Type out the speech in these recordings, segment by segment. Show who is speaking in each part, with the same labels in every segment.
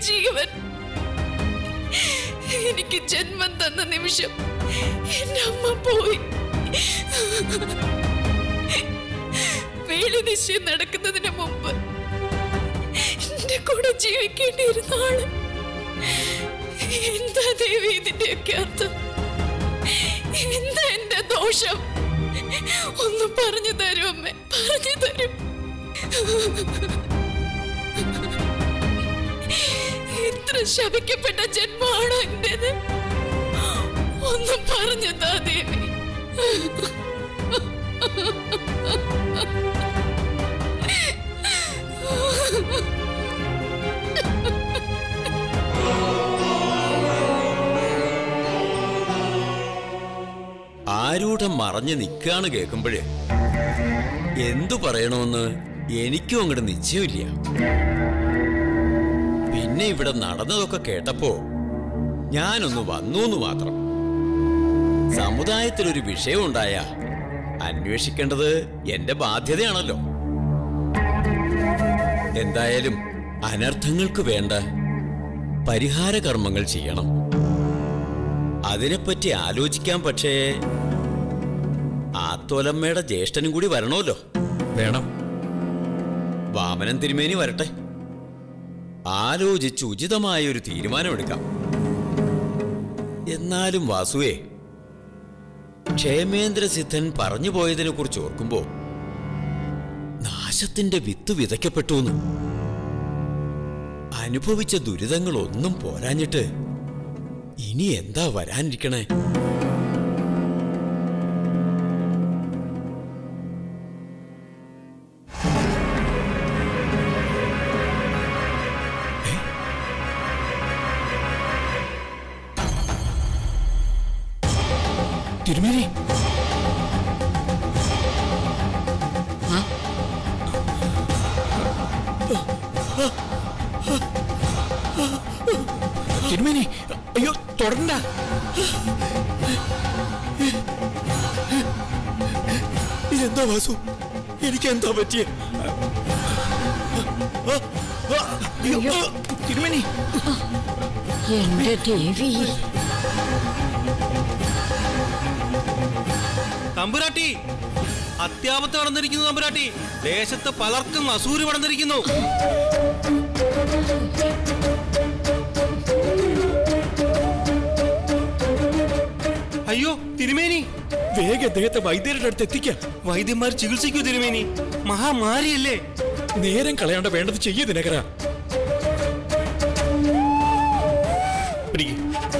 Speaker 1: ജീവൻ എനിക്ക് ജന്മം തന്ന നിമിഷം എന്റെ അമ്മ പോയി വേളി നിശ്ചയം നടക്കുന്നതിന് മുമ്പ് എന്റെ കൂടെ ജീവിക്കേണ്ടിയിരുന്ന ആള് എന്താ ദേവി ഇതിന്റെയൊക്കെ അർത്ഥം എന്താ എന്റെ ദോഷം ഒന്ന് പറഞ്ഞു തരൂ അമ്മ പറഞ്ഞു തരൂ ഇത്ര ശപിക്കപ്പെട്ട ജന്മമാണോ എന്റേത് ഒന്ന് പറഞ്ഞു താ ദേവി
Speaker 2: ആരൂഢം മറഞ്ഞു നിൽക്കാണ് കേൾക്കുമ്പോഴേ എന്തു പറയണമെന്ന് എനിക്കും അങ്ങോട്ട് നിശ്ചയമില്ല പിന്നെ ഇവിടെ നടന്നതൊക്കെ കേട്ടപ്പോ ഞാനൊന്ന് വന്നു എന്ന് മാത്രം സമുദായത്തിലൊരു വിഷയം ഉണ്ടായ അന്വേഷിക്കേണ്ടത് എന്റെ ബാധ്യതയാണല്ലോ എന്തായാലും അനർത്ഥങ്ങൾക്ക് വേണ്ട പരിഹാര കർമ്മങ്ങൾ ചെയ്യണം അതിനെപ്പറ്റി ആലോചിക്കാൻ പക്ഷേ ആത്തോലമ്മയുടെ ജ്യേഷ്ഠനും കൂടി വരണമല്ലോ
Speaker 3: വേണം
Speaker 2: വാമനൻ തിരുമേനി വരട്ടെ ആലോചിച്ച് ഉചിതമായ ഒരു തീരുമാനമെടുക്കാം എന്നാലും വാസുവേ ക്ഷേമേന്ദ്രസിദ്ധൻ പറഞ്ഞു പോയതിനെ കുറിച്ച് ഓർക്കുമ്പോ നാശത്തിന്റെ വിത്ത് വിതയ്ക്കപ്പെട്ടുവെന്ന് അനുഭവിച്ച ദുരിതങ്ങളൊന്നും പോരാഞ്ഞിട്ട് ഇനി എന്താ വരാനിരിക്കണേ
Speaker 3: തിരുമേനി തിരുമേനി അയ്യോ തുടണ്ട
Speaker 2: ഇതെന്താ വാസു എനിക്ക് എന്താ പറ്റിയ
Speaker 3: അയ്യോ തിരുമേനി
Speaker 4: എന്റെ ദേവി
Speaker 5: തമ്പുരാട്ടി അത്യാപത്ത് കടന്നിരിക്കുന്നു തമ്പുരാട്ടി ദേശത്ത് പലർക്കും അസൂര് കടന്നിരിക്കുന്നു അയ്യോ തിരുമേനി
Speaker 3: വേഗം അദ്ദേഹത്തെ വൈദ്യരുടെ അടുത്ത് എത്തിക്കാം
Speaker 5: വൈദ്യന്മാർ ചികിത്സിക്കൂ തിരുമേനി മഹാമാരിയല്ലേ
Speaker 3: നേരം കളയാണ്ട് വേണ്ടത് ചെയ്യേ ദിനകര
Speaker 5: പിടിക്ക്.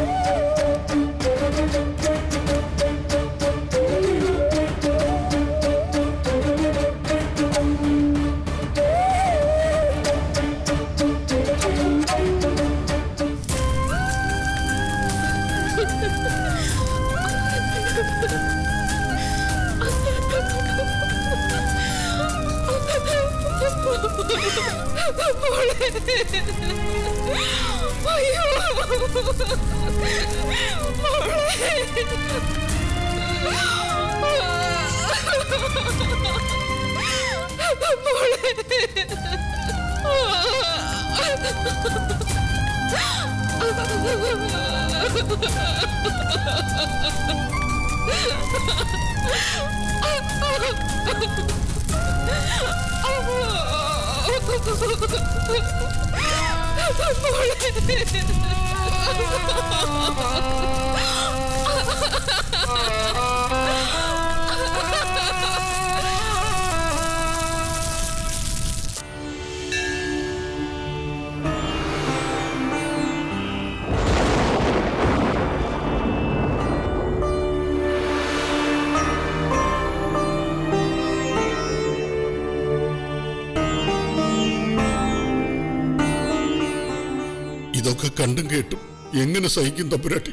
Speaker 6: ഇതൊക്കെ കണ്ടും കേട്ടും എങ്ങനെ സഹിക്കും തമ്പുരാട്ടി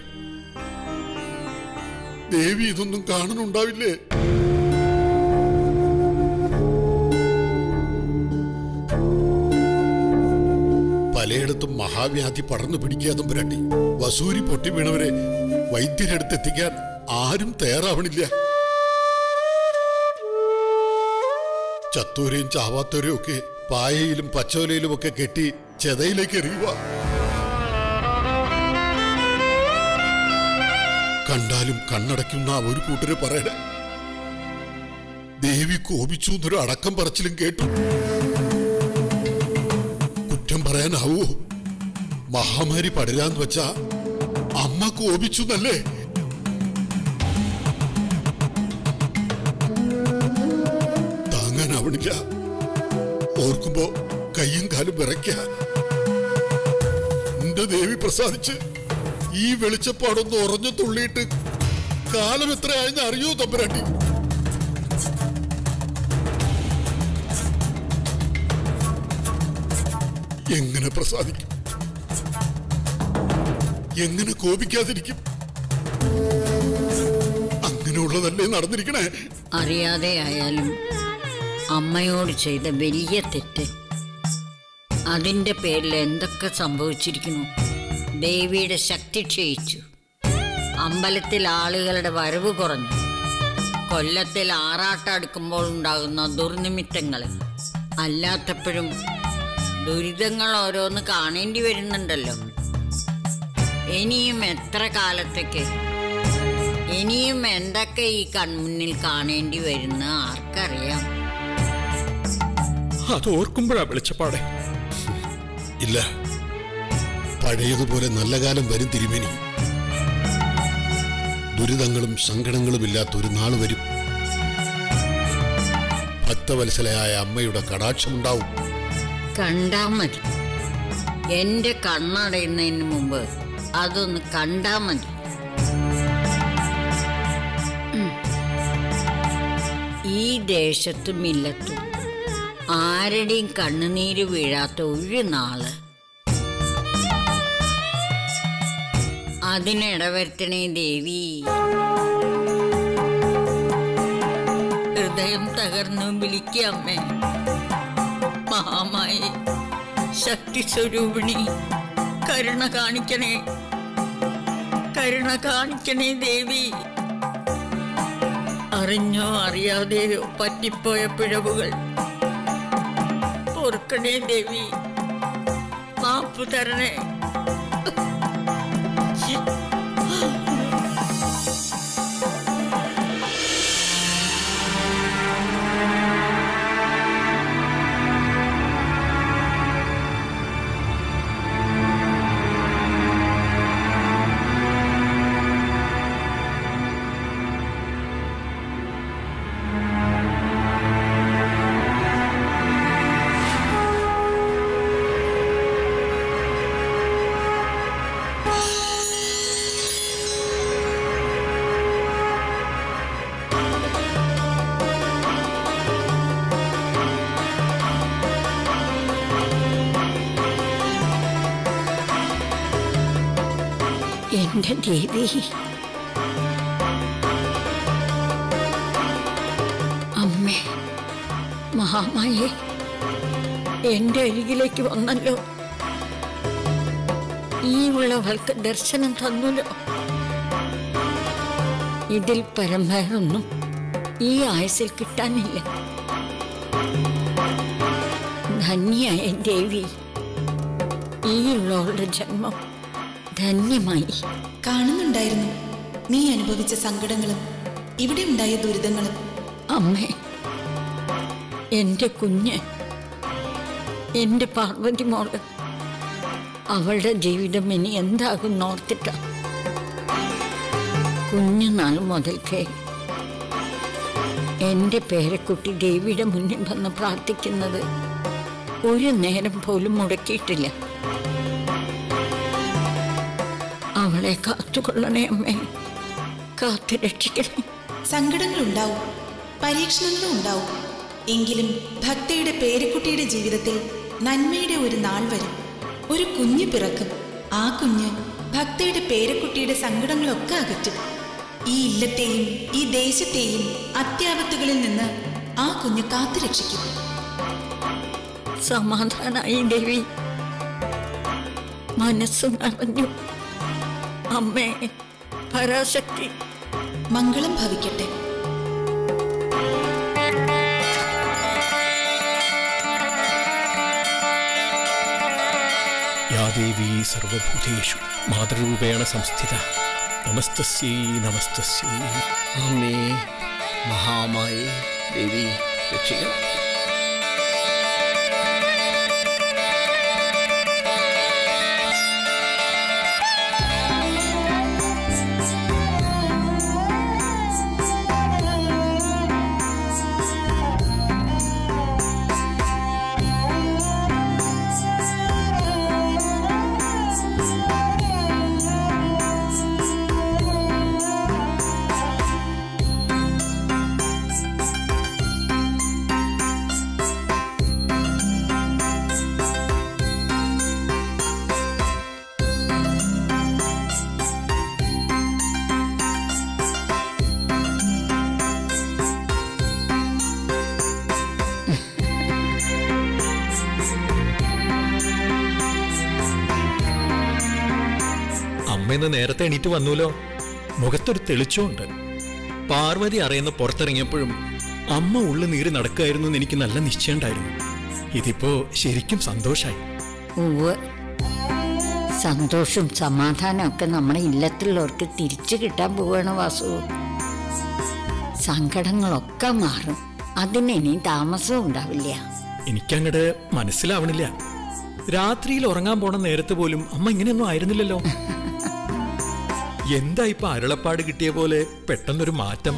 Speaker 6: ദേവി ഇതൊന്നും കാണുന്നുണ്ടാവില്ലേ പലയിടത്തും മഹാവ്യാധി പടർന്നു പിടിക്കുക തമ്പുരാട്ടി വസൂരി പൊട്ടി വീണവരെ വൈദ്യരെടുത്ത് എത്തിക്കാൻ ആരും തയ്യാറാവണില്ല ചത്തൂരെയും ചാവാത്തവരെയും ഒക്കെ പായയിലും പച്ചോലയിലും ഒക്കെ കെട്ടി ചെതയിലേക്ക് എറിയുക കണ്ടാലും കണ്ണടയ്ക്കുന്ന ആ ഒരു കൂട്ടര് പറയണേ ദേവി കോപിച്ചു എന്നൊരു അടക്കം പറച്ചിലും കേട്ടു കുറ്റം പറയാനാവൂ മഹാമാരി പടരാന്ന് വെച്ചാ അമ്മ കോപിച്ചു എന്നല്ലേ താങ്ങാനാവണില്ല ഓർക്കുമ്പോ കയ്യും കാലും വിറയ്ക്ക എന്റെ ദേവി പ്രസാദിച്ച് ഈ വെളിച്ചപ്പാടൊന്ന് ഉറഞ്ഞു തുള്ളിയിട്ട് കാലം എത്രയായെന്ന് അറിയോ തമ്പുരാട്ടി എങ്ങനെ പ്രസാദിക്കും എങ്ങനെ കോപിക്കാതിരിക്കും അങ്ങനെയുള്ളതല്ലേ നടന്നിരിക്കണേ
Speaker 4: അറിയാതെ ആയാലും അമ്മയോട് ചെയ്ത വലിയ തെറ്റ് അതിന്റെ പേരിൽ എന്തൊക്കെ സംഭവിച്ചിരിക്കുന്നു ദേവിയുടെ ശക്തി ക്ഷയിച്ചു അമ്പലത്തിൽ ആളുകളുടെ വരവ് കുറഞ്ഞു കൊല്ലത്തിൽ ആറാട്ടടുക്കുമ്പോൾ ഉണ്ടാകുന്ന ദുർനിമിത്തങ്ങൾ അല്ലാത്തപ്പോഴും ദുരിതങ്ങൾ ഓരോന്ന് കാണേണ്ടി വരുന്നുണ്ടല്ലോ ഇനിയും എത്ര കാലത്തേക്ക് ഇനിയും എന്തൊക്കെ ഈ കൺമുന്നിൽ കാണേണ്ടി വരുന്ന ആർക്കറിയാം
Speaker 3: അത് ഓർക്കുമ്പോഴാ വെളിച്ചപ്പാടെ
Speaker 6: ഇല്ല പഴയതുപോലെ നല്ല കാലം വരും തിരുമേനി ദുരിതങ്ങളും സങ്കടങ്ങളും ഇല്ലാത്ത ഒരു നാൾ വരും ഭക്തവത്സലയായ അമ്മയുടെ കടാക്ഷമുണ്ടാവും
Speaker 4: കണ്ടാ മതി എന്റെ കണ്ണടയുന്നതിന് മുമ്പ് അതൊന്ന് കണ്ടാ മതി ഉം. ഈ ദേശത്തും ഇല്ലത്തും ആരുടെയും കണ്ണുനീര് വീഴാത്ത ഒരു നാള് അതിനിടവരുത്തണേ ദേവി ഹൃദയം തകർന്നു വിളിക്കമ്മേ മഹാമായി ശക്തി സ്വരൂപിണി കരുണ കാണിക്കണേ കരുണ കാണിക്കണേ ദേവി അറിഞ്ഞോ അറിയാതെയോ പറ്റിപ്പോയ പിഴവുകൾ ഓർക്കണേ ദേവി മാപ്പ് തരണേ എന്റെ ദേവി അമ്മേ മഹാമായെ എന്റെ അരികിലേക്ക് വന്നല്ലോ ഈ ഉള്ളവൾക്ക് ദർശനം തന്നല്ലോ ഇതിൽ പരമ്പരൊന്നും ഈ ആയുസിൽ കിട്ടാനില്ല ധന്യായ ദേവി ഈ ഉള്ളവളുടെ ജന്മം ധന്യമായി
Speaker 7: കാണുന്നുണ്ടായിരുന്നു നീ അനുഭവിച്ച സങ്കടങ്ങളും ഇവിടെ ഉണ്ടായ ദുരിതങ്ങളും
Speaker 4: അമ്മേ എന്റെ കുഞ്ഞ് എന്റെ പാർവതി മോള് അവളുടെ ജീവിതം ഇനി എന്താകും ഓർത്തിട്ട കുഞ്ഞുനാൾ മുതൽക്കേ എന്റെ പേരക്കുട്ടി ദേവിയുടെ മുന്നിൽ വന്ന് പ്രാർത്ഥിക്കുന്നത് ഒരു നേരം പോലും മുടക്കിയിട്ടില്ല അവളെ കാത്തുകൊള്ളണേ അമ്മേ കാത്തു രക്ഷിക്കണേ
Speaker 7: സങ്കടങ്ങൾ ഉണ്ടാവും പരീക്ഷണങ്ങളും ഉണ്ടാവും എങ്കിലും ഭക്തയുടെ പേരക്കുട്ടിയുടെ ജീവിതത്തിൽ നന്മയുടെ ഒരു നാൾ വരും ഒരു കുഞ്ഞ് പിറക്കും ആ കുഞ്ഞ് ഭക്തയുടെ പേരക്കുട്ടിയുടെ സങ്കടങ്ങളൊക്കെ അകറ്റും ഈ ഇല്ലത്തെയും ഈ ദേശത്തെയും അത്യാപത്തുകളിൽ നിന്ന് ആ കുഞ്ഞ് കാത്തു രക്ഷിക്കും
Speaker 4: സമാധാനായി ദേവി മനസ്സ് നിറഞ്ഞു അമ്മേ പരാശക്തി
Speaker 7: മംഗളം ഭവിക്കട്ടെ
Speaker 3: യാ ദേവീ സർവഭൂതേഷു മാതൃരൂപേണ സംസ്ഥിത നമസ്തസ്യേ നമസ്തസ്യേ
Speaker 8: അമ്മേ മഹാമായി ദേവി രക്ഷിക്കണം
Speaker 3: അമ്മ ഇന്ന് നേരത്തെ എണീറ്റ് വന്നൂലോ മുഖത്തൊരു തെളിച്ചമുണ്ട് പാർവതി അറിയുന്ന പുറത്തിറങ്ങിയപ്പോഴും അമ്മ ഉള്ളു നീറി നടക്കായിരുന്നു എന്ന് എനിക്ക് നല്ല നിശ്ചയമുണ്ടായിരുന്നു ഇതിപ്പോ ശരിക്കും സന്തോഷായി
Speaker 4: ഉവ് സന്തോഷവും സമാധാനവും ഒക്കെ നമ്മുടെ ഇല്ലത്തിലുള്ളവർക്ക് തിരിച്ചു കിട്ടാൻ പോവാണ് വാസു സങ്കടങ്ങളൊക്കെ മാറും അതിന് ഇനി താമസവും ഉണ്ടാവില്ല
Speaker 3: എനിക്കങ്ങട് മനസ്സിലാവണില്ല രാത്രിയിൽ ഉറങ്ങാൻ പോണ നേരത്ത് പോലും അമ്മ ഇങ്ങനെയൊന്നും ആയിരുന്നില്ലല്ലോ എന്താ ഇപ്പൊ അരുളപ്പാട് കിട്ടിയ പോലെ പെട്ടെന്നൊരു മാറ്റം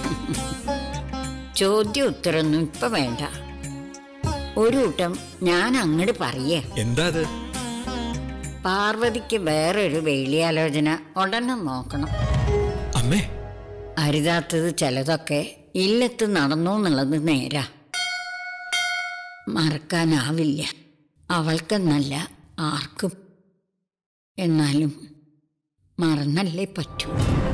Speaker 4: ചോദ്യം ഉത്തരൊന്നും ഇപ്പൊ വേണ്ട ഒരു കൂട്ടം ഞാൻ അങ്ങോട്ട് പറയേ
Speaker 3: എന്താ അത്
Speaker 4: പാർവതിക്ക് വേറൊരു വേലിയാലോചന ഉടനെ നോക്കണം
Speaker 3: അമ്മേ
Speaker 4: അരുതാത്തത് ചിലതൊക്കെ ഇല്ലത്ത് നടന്നു എന്നുള്ളത് നേരാ മറക്കാനാവില്ല അവൾക്കെന്നല്ല ആർക്കും എന്നാലും മറന്നല്ലേ പറ്റൂ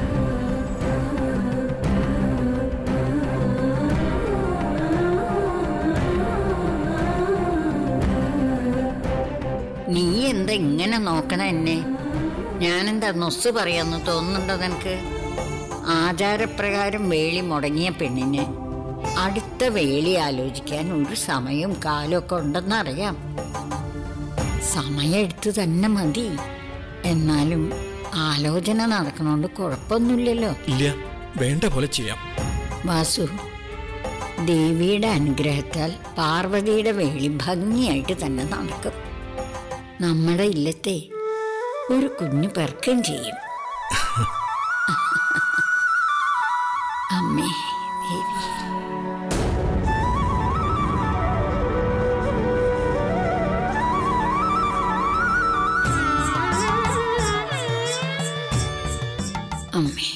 Speaker 4: നീ എന്താ ഇങ്ങനെ നോക്കണ എന്നെ ഞാനെന്താ നൊസ് പറയാന്ന് തോന്നുന്നുണ്ടോ നിനക്ക് ആചാരപ്രകാരം വേളി മുടങ്ങിയ പെണ്ണിന് അടുത്ത വേളി ആലോചിക്കാൻ ഒരു സമയവും കാലമൊക്കെ ഉണ്ടെന്നറിയാം സമയം എടുത്ത് തന്നെ മതി എന്നാലും ആലോചന നടക്കണോണ്ട് കുഴപ്പമൊന്നുമില്ലല്ലോ
Speaker 3: ഇല്ല വേണ്ട പോലെ ചെയ്യാം
Speaker 4: വാസു ദേവിയുടെ അനുഗ്രഹത്താൽ പാർവതിയുടെ വേളി ഭംഗിയായിട്ട് തന്നെ നടക്കും നമ്മുടെ ഇല്ലത്തെ ഒരു കുഞ്ഞു പിറക്കുകയും ചെയ്യും അമ്മേ ദേവി അമ്മേ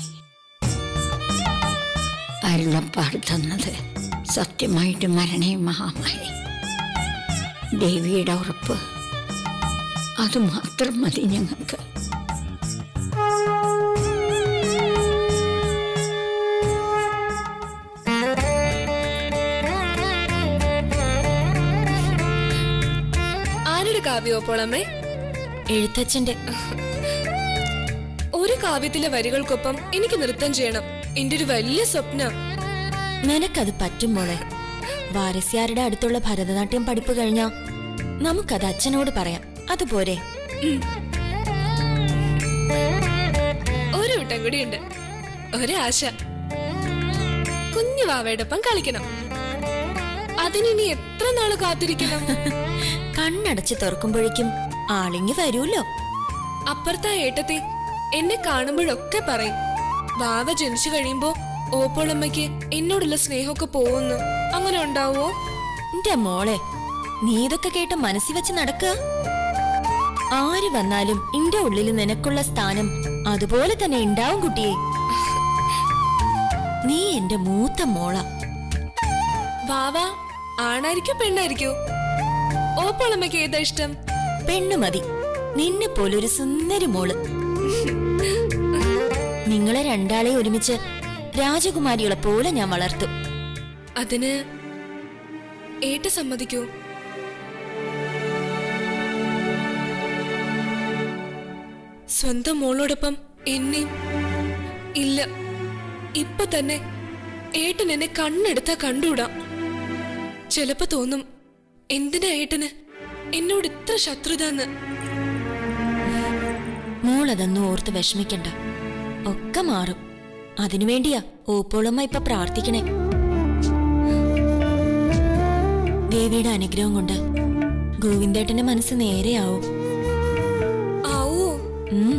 Speaker 4: അരുളപ്പാട് തന്നത് സത്യമായിട്ട് മരണേ മഹാമാരി ദേവിയുടെ ഉറപ്പ് അത് മാത്രം മതി ഞങ്ങൾക്ക്
Speaker 9: ആരുടെ കാവ്യോ പോളമ്മേ
Speaker 1: എഴുത്തച്ഛന്റെ
Speaker 9: ഒരു കാവ്യത്തിലെ വരികൾക്കൊപ്പം എനിക്ക് നൃത്തം ചെയ്യണം എന്റെ ഒരു വലിയ സ്വപ്ന
Speaker 1: നിനക്കത് പറ്റും മോളെ വാരസ്യാരുടെ അടുത്തുള്ള ഭരതനാട്യം പഠിപ്പ് കഴിഞ്ഞാ നമുക്കത് അച്ഛനോട് പറയാം അതുപോരെ
Speaker 9: ഒരു വട്ടം കൂടിയുണ്ട് ഒരാശ കുഞ്ഞു വാവയോടൊപ്പം കളിക്കണം അതിനി എത്ര നാള് കാത്തിരിക്കണം
Speaker 1: കണ്ണടച്ച് തുറക്കുമ്പോഴേക്കും ആളിങ്ങി വരൂല്ലോ
Speaker 9: അപ്പുറത്തെ ആ ഏട്ടത്തി എന്നെ കാണുമ്പോഴൊക്കെ പറയും വാവ ജനിച്ചു കഴിയുമ്പോ ഓപ്പോളമ്മയ്ക്ക് എന്നോടുള്ള സ്നേഹമൊക്കെ പോകുന്നു അങ്ങനെ ഉണ്ടാവോ
Speaker 1: എന്റെ മോളെ നീ ഇതൊക്കെ കേട്ട് മനസ്സിൽ വെച്ച് നടക്കുക ആര് വന്നാലും എന്റെ ഉള്ളിൽ നിനക്കുള്ള സ്ഥാനം അതുപോലെ തന്നെ ഉണ്ടാവും കുട്ടിയെ നീ എന്റെ മൂത്ത മോള
Speaker 9: വാവ ആണായിരിക്കോ പെണ്ണായിരിക്കോ ഓപ്പോളമ്മയ്ക്ക് ഏതാ ഇഷ്ടം
Speaker 1: പെണ്ണു മതി നിന്നെ പോലൊരു സുന്ദരി മോള് നിങ്ങളെ രണ്ടാളെ ഒരുമിച്ച് രാജകുമാരികളെ പോലെ ഞാൻ വളർത്തും
Speaker 9: അതിന് ഏട്ട സമ്മതിക്കോ സ്വന്തം മോളോടൊപ്പം എന്നെയും ഇല്ല ഇപ്പൊ തന്നെ ഏട്ടൻ എന്നെ കണ്ണെടുത്താ കണ്ടുകൂടാ ചിലപ്പോ തോന്നും എന്തിനാ ഏട്ടന് എന്നോട് ഇത്ര ശത്രുത എന്ന്
Speaker 1: മോളതൊന്നും ഓർത്ത് വിഷമിക്കണ്ട ഒക്കെ മാറും അതിനുവേണ്ടിയാ ഓപ്പോളമ്മ ഇപ്പൊ പ്രാർത്ഥിക്കണേ ദേവിയുടെ അനുഗ്രഹം കൊണ്ട് ഗോവിന്ദേട്ടന്റെ മനസ്സ് നേരെയാവും
Speaker 9: ആവോ
Speaker 1: ഉം.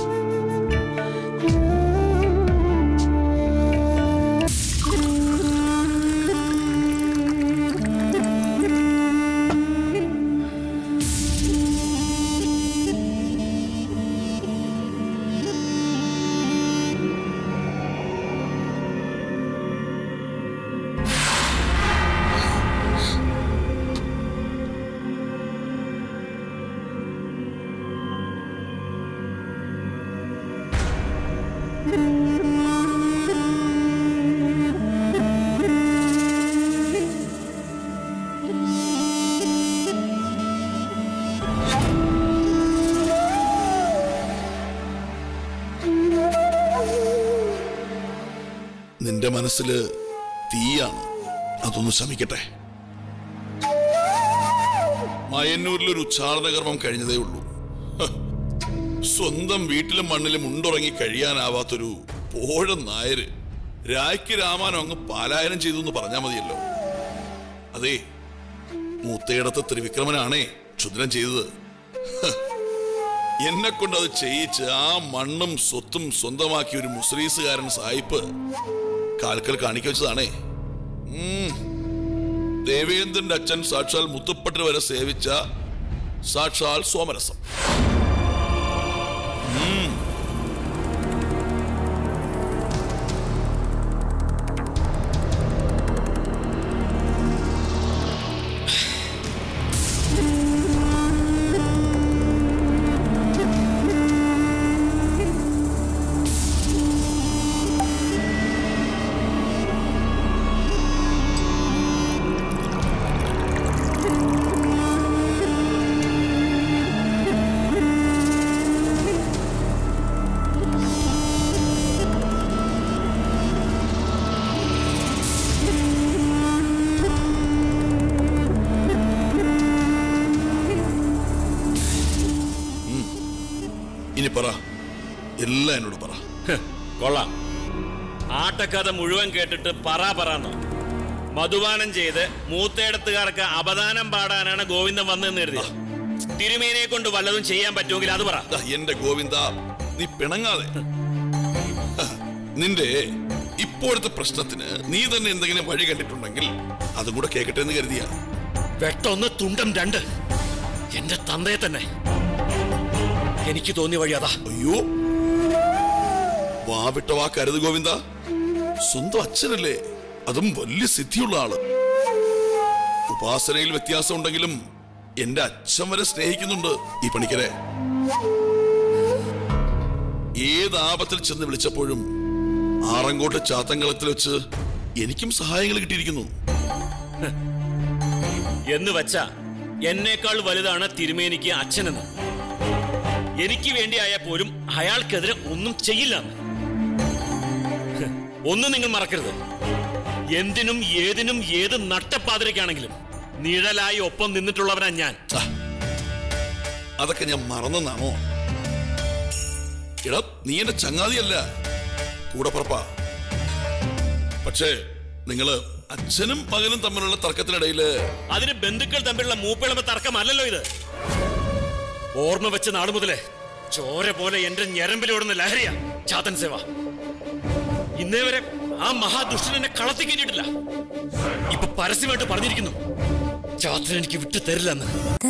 Speaker 6: നിന്റെ മനസ്സില് തീയാണ് അതൊന്ന് ശമിക്കട്ടെ മയന്നൂരിൽ ഒരു ഉച്ചാരണ കർമ്മം കഴിഞ്ഞതേ ഉള്ളൂ ഹ. സ്വന്തം വീട്ടിലും മണ്ണിലും ഉണ്ടുറങ്ങി കഴിയാനാവാത്തൊരു പോഴം നായര് രായ്ക്ക് രാമാനം അങ്ങ് പാലായനം ചെയ്തു എന്ന് പറഞ്ഞാൽ മതിയല്ലോ അതെ മൂത്തയിടത്ത് ത്രിവിക്രമനാണേ ക്ഷുദ്രം ചെയ്തത് ഹ. എന്നെ കൊണ്ട് അത് ചെയ്യിച്ച് ആ മണ്ണും സ്വത്തും സ്വന്തമാക്കിയ ഒരു മുസ്ലീസുകാരൻ സായിപ്പ് കാൽക്കൽ കാണിക്ക വെച്ചതാണേ ഉം. ദേവേന്ദ്രന്റെ അച്ഛൻ സാക്ഷാൽ മുത്തുപ്പട്ട് വരെ സേവിച്ച സാക്ഷാൽ സോമരസം ഉം. ഉം. ഇനി പറ എല്ലാം എന്നോട് പറ
Speaker 10: കൊള്ളാം ആട്ടക്കഥ മുഴുവൻ കേട്ടിട്ട് പറ പറന്നോ മധുപാനം ചെയ്ത് മൂത്തേടത്തുകാർക്ക് അപദാനം പാടാനാണ് ഗോവിന്ദൻ വന്നതെന്ന് കരുതി തിരുമേനിയെ കൊണ്ട് വല്ലതും ചെയ്യാൻ പറ്റുമെങ്കിൽ അത് പറ
Speaker 6: ദാ, എന്റെ ഗോവിന്ദ നീ പിണങ്ങാതെ ഹ, നിന്റെ ഇപ്പോഴത്തെ പ്രശ്നത്തിന് നീ തന്നെ എന്തെങ്കിലും വഴി കണ്ടിട്ടുണ്ടെങ്കിൽ അതും കൂടെ കേക്കട്ടെ എന്ന് കരുതിയാ
Speaker 10: വെട്ടൊന്ന് തുണ്ടം രണ്ട് എന്റെ തന്തയെ തന്നെ എനിക്ക് തോന്നിയ വഴി അതാ
Speaker 6: അയ്യോ വാവിട്ട വാക്കരുത് ഗോവിന്ദ സ്വന്തം അച്ഛനല്ലേ അതും വലിയ സിദ്ധിയുള്ള ആള് ഉപാസനയിൽ വ്യത്യാസം ഉണ്ടെങ്കിലും എന്റെ അച്ഛൻ വരെ സ്നേഹിക്കുന്നുണ്ട് ഈ പണിക്കരെ ഏത് ആപത്തിൽ ചെന്ന് വിളിച്ചപ്പോഴും ആറങ്കോട്ട് ചാത്തങ്കളത്തിൽ വെച്ച് എനിക്കും സഹായങ്ങൾ കിട്ടിയിരിക്കുന്നു
Speaker 10: എന്ന് വെച്ചാ എന്നേക്കാൾ വലുതാണ് തിരുമേനിക്ക് അച്ഛനെന്ന് എനിക്ക് വേണ്ടിയായാൽ പോലും അയാൾക്കെതിരെ ഒന്നും ചെയ്യില്ലെന്ന് ഹ്, ഒന്നും നിങ്ങൾ മറക്കരുത് എന്തിനും ഏതിനും ഏത് നട്ടപ്പാതിരക്കാണെങ്കിലും നിഴലായി ഒപ്പം നിന്നിട്ടുള്ളവനാ ഞാൻ
Speaker 6: ആ, അതൊക്കെ ഞാൻ മറന്നെന്നാണോ എടാ നീ എന്റെ ചങ്ങാതിയല്ല കൂടെ പുറപ്പാ പക്ഷേ നിങ്ങള് അച്ഛനും മകനും തമ്മിലുള്ള തർക്കത്തിനിടയില്
Speaker 10: അതിന് ബന്ധുക്കൾ തമ്മിലുള്ള മൂപ്പിളമ തർക്കമല്ലല്ലോ ഇത് ഓർമ്മ വെച്ച നാളു മുതലേ ചോര പോലെ എന്റെ ഞരമ്പിലോടുന്ന ലഹരിയാ ചാത്തൻ സേവ ഇന്നേ വരെ ആ മഹാദുഷ്ടൻ എന്നെ കളത്തി കയറ്റിയിട്ടില്ല ഇപ്പൊ പരസ്യമായിട്ട് പറഞ്ഞിരിക്കുന്നു ചാത്തൻ എനിക്ക് വിട്ടു തരില്ലെന്ന്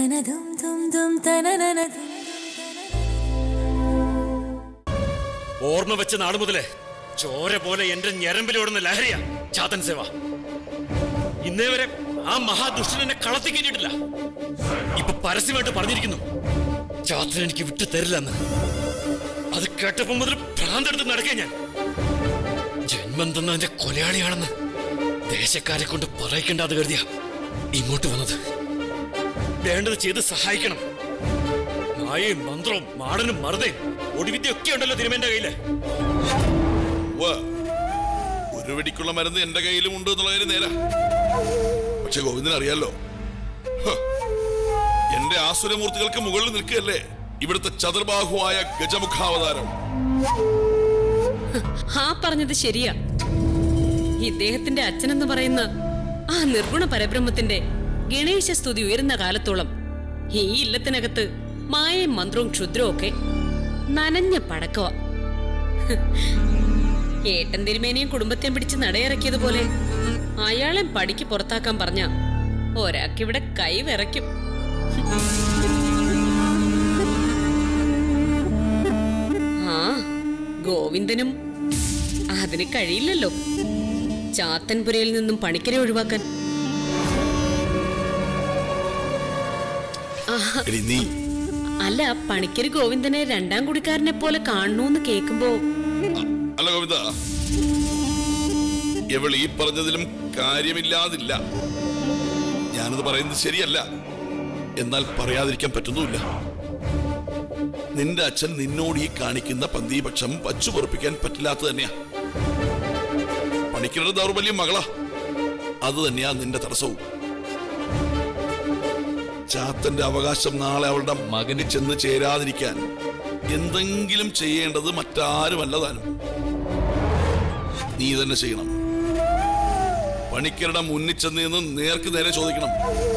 Speaker 10: ഓർമ്മ വെച്ച നാളു മുതലേ ചോര പോലെ എന്റെ ഞരമ്പിലോടുന്ന ലഹരിയാ ചാത്തൻ സേവ ഇന്നേ വരെ ആ മഹാദുഷ്ടൻ എന്നെ കളത്തി കയറ്റിയിട്ടില്ല ഇപ്പൊ പരസ്യമായിട്ട് പറഞ്ഞിരിക്കുന്നു ചാത്തൻ എനിക്ക് വിട്ടു തരില്ലെന്ന് അത് കേട്ടപ്പോ മുതൽ ഭ്രാന്തെടുത്ത് നടക്കേ ഞാൻ ജന്മം തന്ന എന്റെ കൊലയാളിയാണെന്ന് ദേശക്കാരെ കൊണ്ട് പറയിക്കേണ്ടാത് കരുതിയ ഇങ്ങോട്ട് വന്നത് വേണ്ടത് ചെയ്ത് സഹായിക്കണം മായയും മന്ത്രവും മാടനും മറുതയും ഒടിവിദ്യ ഒക്കെ ഉണ്ടല്ലോ തിരുമേന്റെ കയ്യില്
Speaker 6: ഉവ്വ്, ഒരു വെടിക്കുള്ള മരുന്ന് എന്റെ കയ്യിലും ഉണ്ട് എന്നുള്ള കാര്യം നേരാ പക്ഷെ ഗോവിന്ദൻ അറിയാലോ ഹ, എന്റെ ആസുരമൂർത്തികൾക്ക് മുകളിൽ നിൽക്കുകയല്ലേ ഇവിടുത്തെ ചതുർബാഹുവായ ഗജമുഖാവതാരം
Speaker 11: ആ പറഞ്ഞത് ശരിയാ ഇദ്ദേഹത്തിന്റെ അച്ഛനെന്ന് പറയുന്ന ആ നിർഗുണ പരബ്രഹ്മത്തിന്റെ ഗണേശ സ്തുതി ഉയരുന്ന കാലത്തോളം ഈ ഇല്ലത്തിനകത്ത് മായയും മന്ത്രവും ക്ഷുദ്രവും ഒക്കെ നനഞ്ഞ പടക്കവാ ഹ്. ഏട്ടൻ തിരുമേനിയും കുടുംബത്തെയും പിടിച്ച് നടയിറക്കിയതുപോലെ അയാളെ പടിക്ക് പുറത്താക്കാൻ പറഞ്ഞ ഒരാൾക്കിവിടെ കൈ വിറയ്ക്കും ആ ഗോവിന്ദനും അതിന് കഴിയില്ലല്ലോ ചാത്തൻപുരയിൽ നിന്നും പണിക്കരെ ഒഴിവാക്കാൻ ആഹ്,
Speaker 6: എടി നീ
Speaker 11: അല്ല പണിക്കര് ഗോവിന്ദനെ രണ്ടാം കുടിക്കാരനെ പോലെ കാണണൂന്ന് കേൾക്കുമ്പോ
Speaker 6: അല്ല കവിത ഇവൾ ഈ പറഞ്ഞതിലും കാര്യമില്ലാതില്ല ഞാനത് പറയുന്നത് ശരിയല്ല എന്നാൽ പറയാതിരിക്കാൻ പറ്റുന്നുമില്ല നിന്റെ അച്ഛൻ നിന്നോട് ഈ കാണിക്കുന്ന പന്തീപക്ഷം വച്ചു പൊറപ്പിക്കാൻ പറ്റില്ലാത്ത തന്നെയാ പണിക്കരുടെ ദൗർബല്യം മകളാ അത് തന്നെയാ നിന്റെ തടസ്സവും ചാത്തന്റെ അവകാശം നാളെ അവളുടെ മകന് ചെന്ന് ചേരാതിരിക്കാൻ എന്തെങ്കിലും ചെയ്യേണ്ടത് മറ്റാരുമല്ല താനും നീ തന്നെ ചെയ്യണം പണിക്കരുടെ മുന്നിൽ ചെന്ന് നിന്ന് നേർക്ക് നേരെ ചോദിക്കണം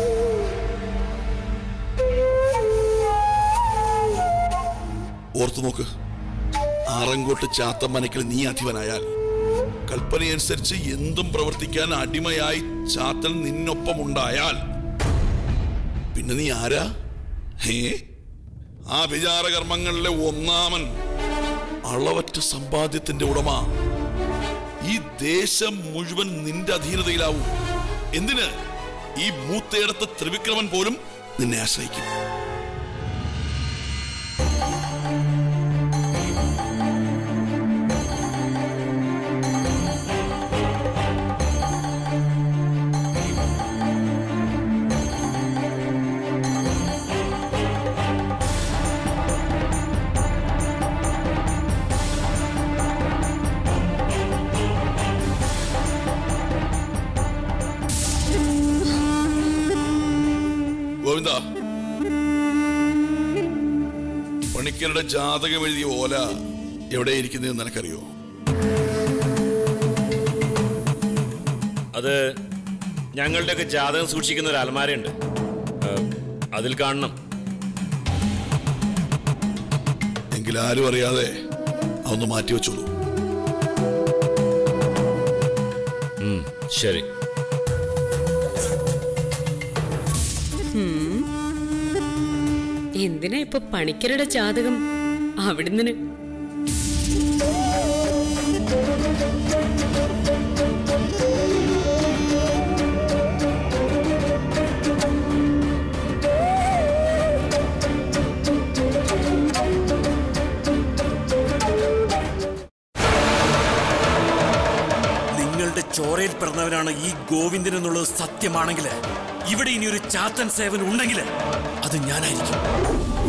Speaker 6: ഓർത്തു നോക്ക് ആറങ്കോട്ട് ചാത്തമ്മനക്കിൽ നീ അധിപനായാൽ കൽപ്പനയനുസരിച്ച് എന്തും പ്രവർത്തിക്കാൻ അടിമയായി ചാത്തൻ നിന്നൊപ്പം ഉണ്ടായാൽ പിന്നെ നീ ആരാ ഹേ ആ വിചാരകർമ്മങ്ങളിലെ ഒന്നാമൻ അളവറ്റ സമ്പാദ്യത്തിന്റെ ഉടമ ഈ ദേശം മുഴുവൻ നിന്റെ അധീനതയിലാവും എന്തിന് ഈ മൂത്തയിടത്ത് ത്രിവിക്രമൻ പോലും നിന്നെ ആശ്രയിക്കും ഗോവിന്ദ പണിക്കരുടെ ജാതകം എഴുതിയ ഓല എവിടെ ഇരിക്കുന്നതെന്ന് നിനക്കറിയോ
Speaker 10: അത് ഞങ്ങളുടെയൊക്കെ ജാതകം സൂക്ഷിക്കുന്ന ഒരു അലമാരയുണ്ട് ഏഹ്, അതിൽ കാണണം
Speaker 6: എങ്കിൽ ആരും അറിയാതെ അതൊന്ന് മാറ്റി വെച്ചോളൂ
Speaker 10: ഉം, ശരി
Speaker 11: ഉം. എന്തിനാ ഇപ്പൊ പണിക്കരുടെ ജാതകം അവിടുന്ന്
Speaker 10: നിങ്ങളുടെ ചോരയിൽ പിറന്നവനാണ് ഈ ഗോവിന്ദൻ എന്നുള്ളത് സത്യമാണെങ്കിൽ ഇവിടെ ഇനി ഒരു ചാത്തൻ സേവൻ ഉണ്ടെങ്കിൽ അത് ഞാനായിരിക്കും